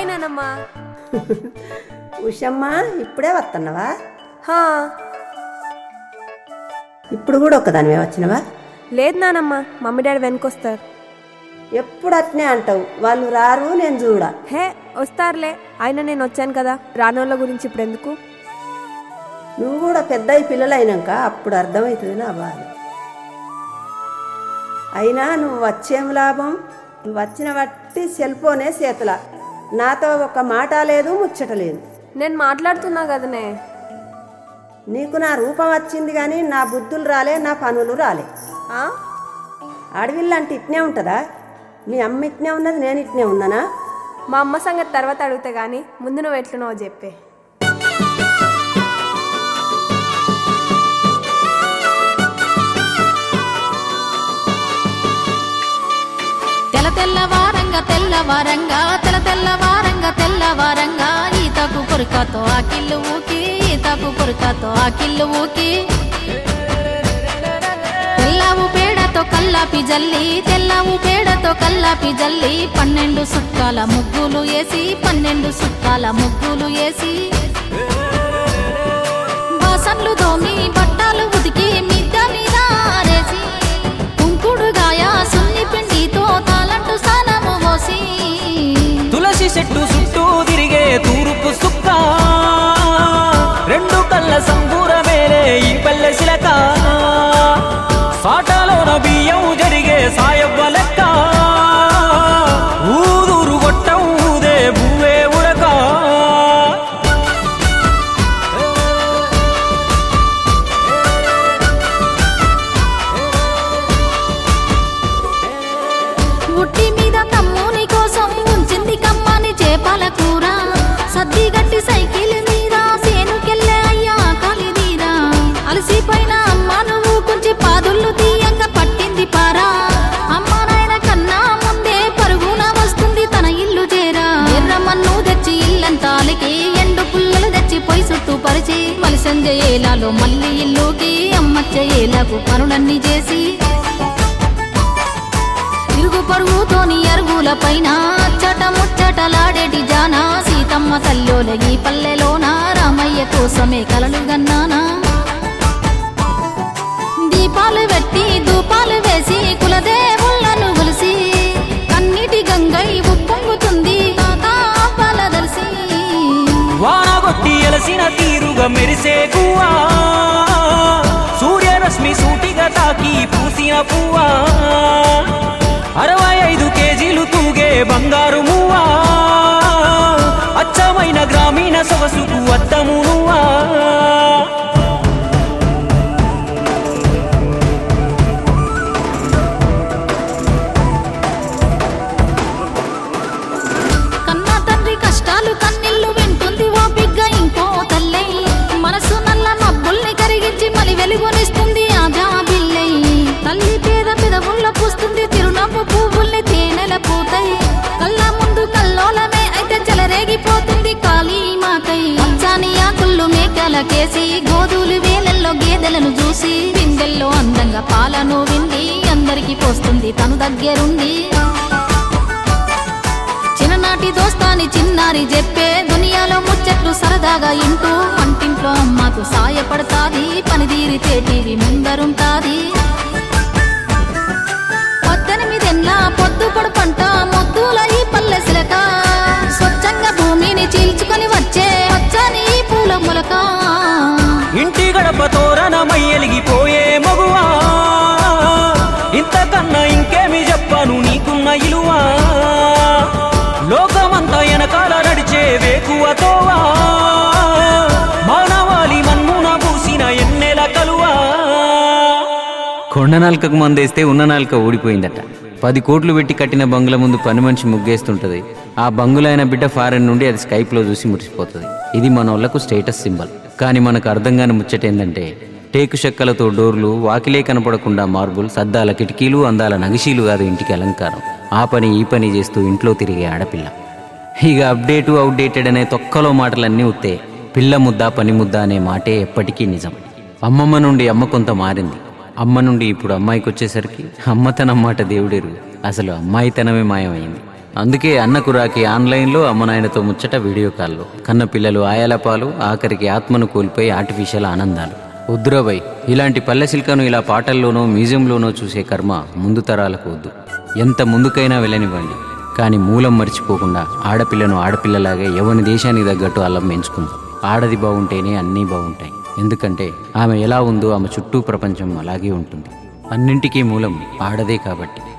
Hi నానమ్మ ఉషమ్మ ఇప్పుడే వస్తున్నావా హా ఇప్పుడు కూడా ఒక్కదానివే వచ్చినవా లేదు నానమ్మ మమ్మీ డాడీ వెనకొస్తారు ఎప్పుడు అట్నే అంటావు వాళ్ళు రారు నేను చూడ హే వస్తారులే అయినా నేను వచ్చాను కదా రానోళ్ళ గురించి ఇప్పుడు ఎందుకు నువ్వు కూడా పెద్ద అయి పిల్లలు అయినాక అప్పుడు అర్థమవుతుంది నా బాధ అయినా నువ్వు వచ్చేం లాభం నువ్వు వచ్చిన బట్టి సెల్ ఫోనే చేతుల నాతో ఒక మాట లేదు ముచ్చట లేదు నేను మాట్లాడుతున్నా కదనే నీకు నా రూపం వచ్చింది కానీ నా బుద్ధులు రాలే నా పనులు రాలే ఆ? అడవిల్లంటే ఇట్నే ఉంటుందా మీ అమ్మ ఇట్నే ఉన్నది నేను ఇట్నే ఉన్నానా మా అమ్మ సంగతి తర్వాత అడిగితే గానీ ముందు నువ్వు ఎట్లున్నావో చెప్పే తెల్ల తెల్లవారంగా తెల్లవారంగా తెల్ల తెల్లవారంగా తెల్లవారంగా ఈతకు కొరకతో ఆ కిల్లు ఊకి ఈతకు కొరకతో ఆ కిల్లు ఊకి తెల్లవు పేడతో కల్లాపి జల్లి తెల్లవు పేడతో కల్లాపి జల్లి పన్నెండు సుక్కాల ముగ్గులు వేసి పన్నెండు సుక్కాల ముగ్గులు వేసి బాసన్లు తోమి బట్టలు ఉతికి మిద్ద మీద ఆరేసి కుంకుడుగాయ సున్ని పిండితో తాలంటు స్నానము పోసి తులసి చెట్టు చుట్టూ తిరిగే తూర్పు సుక్క రెండు కళ్ళ సంబూర మేలే ఈ పల్లె శిలక సాటలోన బియ్యం జరిగే సాయవ్వ లెక్క ఊదూరు గొట్టం ఊదే భూవే ఉడక ఉట్టి మీద తమ్ముని కోసం ఉంచింది కమ్మని చేపల కూర సద్ది గట్టి సైకిల్ మీద సేనుకెళ్ళే అయ్యా కలిదీరా అలసిపోయిన అమ్మ నువ్వు కొంచెం పాదుళ్ళు తీయంగా పట్టింది పారా అమ్మ నాయన కన్నా ముందే పరుగున వస్తుంది తన ఇల్లు చేరా ఎర్రమన్ను తెచ్చి ఇల్లంతా అలికి ఎండు పుల్లలు తెచ్చి పొయ్యి చుట్టూ పరిచి మలిసంజ ఏలాలో మళ్ళీ ఇల్లుకి అమ్మచ్చ ఏలకు పనులన్నీ చేసి ఇరుగు పరుగుతోని అరుగుల పైన అచ్చట ముచ్చటలాడేటి జానా సీతమ్మ తల్లోలగి పల్లెలోన రామయ్య కోసమే కలలు గన్నానా దీపాలు పెట్టి దూపాలు వేసి కులదేవుళ్ళను కొలిసి కన్నిటి గంగై ఉప్పొంగుతుంది కాకాపలదలిసి వానగొట్టి ఎలసిన తీరుగా మెరిసే గువ్వా సూర్యరశ్మి సూటిగా తాకి పూసిన పువ్వా అరవై ఐదు కేజీలు తూగే బంగారు మువ్వా అచ్చమైన గ్రామీణ సొగసుకు అద్దము నువ్వా కన్నా తండ్రి కష్టాలు కన్నీళ్లు వింటుంది ఓ బిగ్గ ఇంకో తల్లై మనసు నల్ల మబ్బుల్ని కరిగించి మలి వెలుగునిస్తుంది ఆ జాబిల్లై తల్లి పేద పెదవుల్ల పూస్తుంది తిరునవ్వు పువ్వుల్ని తేనెల పూతాయి కళ్ళ ముందు కల్లోలమే అయితే చెలరేగిపోతుంది కాళీ మాకై పచ్చాని ఆకుళ్ళు మేకలకేసి గోధులు వేలల్లో గేదెలను చూసి బిందెల్లో అందంగా పాలను వింది అందరికి పోస్తుంది తను దగ్గరుండి చిన్ననాటి దోస్తాని చిన్నారి చెప్పే దునియాలో ముచ్చట్లు సరదాగా ఇంటూ వంటింట్లో అమ్మకు సాయపడతాది పనిదీరితే టీవీ ముందరుంటాది పద్దెనిమిదెన్ల పొద్దు పొడుపంట ముద్దుల ఈ పల్లె సిలక స్వచ్ఛంగా భూమిని చీల్చుకొని వచ్చే పచ్చని ఈ పూల మొలక ఇంటి గడప తోరణమై ఎలిగిపోయే మగువా ఇంతకన్నా ఇంకేమి చెప్పను నీకున్న ఇలువా లోకమంతా వెనకాల నడిచే వేకువతోవా మానవాళి మన్నున పూసిన ఎన్నెల కలువా కొండ నాలుకకు మందేస్తే ఉన్న నాలుక ఊడిపోయిందట పది కోట్లు పెట్టి కట్టిన బంగుల ముందు పని మనిషి ముగ్గేస్తుంటది ఆ బంగులైన బిడ్డ ఫారెన్ నుండి అది స్కైప్లో చూసి మురిసిపోతుంది ఇది మన వాళ్ళకు స్టేటస్ సింబల్ కానీ మనకు అర్థం కాని ముచ్చటేందంటే టేకు చెక్కలతో డోర్లు వాకిలే కనపడకుండా మార్బుల్స్ అద్దాల కిటికీలు అందాల నగిషీలు కాదు ఇంటికి అలంకారం ఆ పని ఈ పని చేస్తూ ఇంట్లో తిరిగే ఆడపిల్ల ఇక అప్డేటు అవుట్డేటెడ్ అనే తొక్కలో మాటలన్నీ ఉత్తే పిల్ల ముద్ద పని ముద్ద అనే మాటే ఎప్పటికీ నిజం అమ్మమ్మ నుండి అమ్మ కొంత మారింది అమ్మ నుండి ఇప్పుడు అమ్మాయికి వచ్చేసరికి అమ్మతనం మాట దేవుడెరు అసలు అమ్మాయితనమే మాయమైంది అందుకే అన్నకు రాకి ఆన్లైన్లో అమ్మ నాయనతో ముచ్చట వీడియో కాల్లో కన్న పిల్లలు ఆయాలపాలు ఆఖరికి ఆత్మను కోల్పోయి ఆర్టిఫిషియల్ ఆనందాలు వద్దురాబై ఇలాంటి పల్లె శిల్కను ఇలా పాటల్లోనో మ్యూజియంలోనో చూసే కర్మ ముందు తరాలకు వద్దు ఎంత ముందుకైనా వెళ్ళనివ్వండి కానీ మూలం మర్చిపోకుండా ఆడపిల్లను ఆడపిల్లలాగే ఎవని దేశానికి తగ్గట్టు అల్లం పెంచుకుందాం ఆడది బాగుంటేనే అన్నీ బాగుంటాయి ఎందుకంటే ఆమె ఎలా ఉందో ఆమె చుట్టూ ప్రపంచం అలాగే ఉంటుంది అన్నింటికీ మూలం ఆడదే కాబట్టి